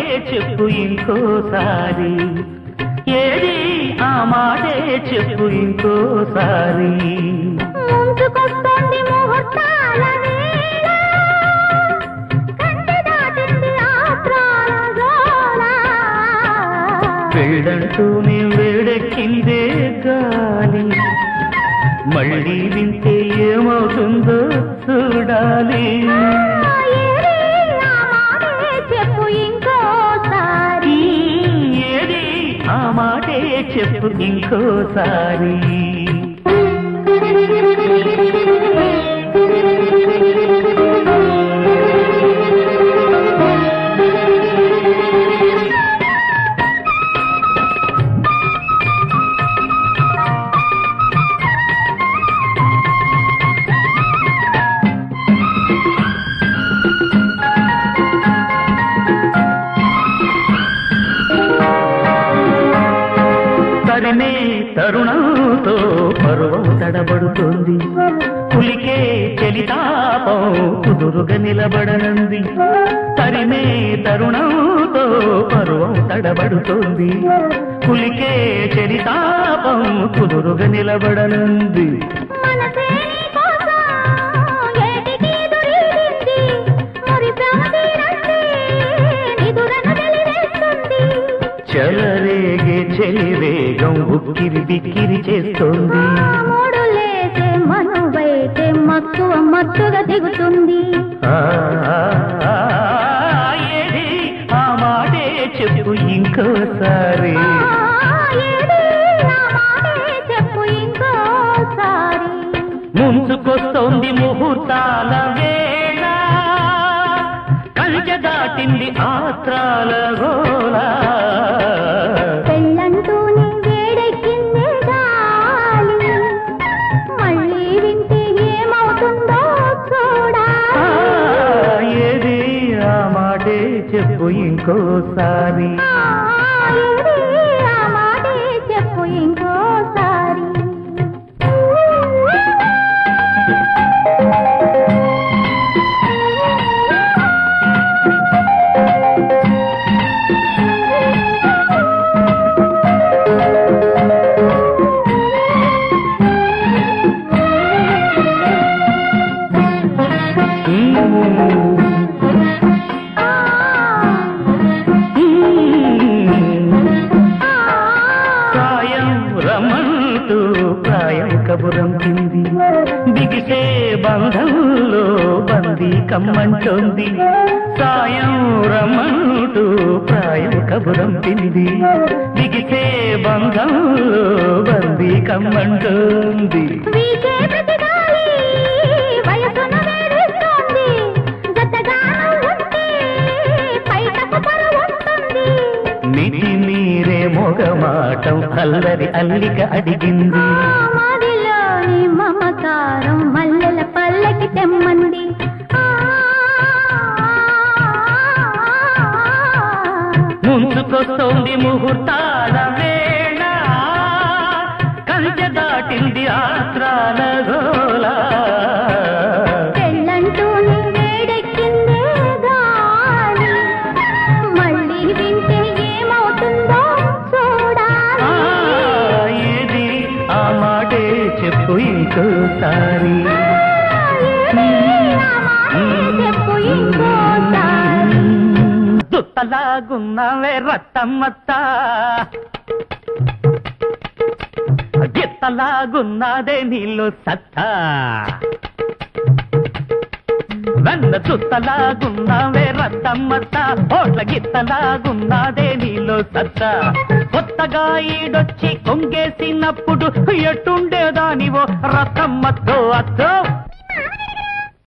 చెప్పు ఇంకోసారి ఏది ఆ మాటే చెప్పు ఇంకోసారి ముంచుకొస్తోంది ముహూర్తాల వేళ కంటి దాటింది ఆత్రాల గోళ పెళ్ళంటూనే వేడెక్కిందే గాలి మళ్ళీ వింటే ఏమవుతుందో చూడాలి ఏది ఆ మాటే చెప్పు ఇంకోసారి ఏది ఆ మాటే చెప్పు ఇంకోసారి తరిమే తరుణంతో పరువం తడబడుతోంది పులికే చెలితాపం కుదురుగా నిలబడనంది తరిమే తరుణంతో పరువం తడబడుతోంది పులికే చెలితాపం కుదురుగా నిలబడనంది మనసే నీ కోసం ఏటికి ఎదురీడింది. మురి ప్రాణీరంటే నిదురను వెలివేస్తుంది. చెలరేగే చెలివేగం ఉక్కిరి బిక్కిరి చేస్తోంది ఆ మూడులేసే మనువైతే మక్కువ మత్తుగా దిగుతుంది ఆ, ఆ, ఏది ఆ మాటే చెప్పు ఇంకోసారి ఆ, ఏది నా మాటే చెప్పు ఇంకోసారి ముంచుకొస్తోంది ముహూర్తాల వేళ కంచె దాటింది ఆత్రాల గోళ పెళ్ళంటూనే వేడెక్కిందే గాలి మళ్ళీ వింటే ఏమవుతుందో ఆ, చూడాలి ఏది ఆ మాటే చెప్పు ఇంకోసారి ఆ, ఏది ఆ మాటే చెప్పు ఇంకోసారి ఆ, ఆ, ప్రాయం రమంటూ ప్రాయం కబురం కింది బిగిసే బంధంలో బందీ కమ్మంటోంది సాయం రమంటూ ప్రాయం కబురం కింది బిగిసే బంధంలో బందీ కమ్మంటోంది వీచే ప్రతి గాలి వయసును వేధిస్తోంది. జతగాను ఉంటే పైటకు పరువుంటుంది. మిటి మీరే మొగమాటం అల్లరి అల్లిక అడిగింది ఆ మదిలోని మమకారం మల్లెల పల్లకి తెమ్మంది ఆ, ముందుకొస్తోంది ముహూర్తాల వేళ కంచె దాటింది ఆత్రాల గోళ పెళ్ళంటూనే వేడెక్కిందే గాలి. మళ్ళీ వింటే ఏమవుతుందో ఆ, చూడాలి ఏది ఆ మాటే చెప్పు ఇంకోసారి చెప్పు ఇంకోసారి దుత్తలాగున్నవే రత్తమ్మత్త గిత్తలాగున్నదే నీళ్ళు సత్తా వెన్న చుత్తలాగున్నవే రత్తమ్మత్త ఓట్ల గిత్తలాగున్నదే నీలో సత్త కొత్తగా ఈడొచ్చి కొంగేసినప్పుడు ఎట్టుండేదానివో రత్తమ్మతో అత్తో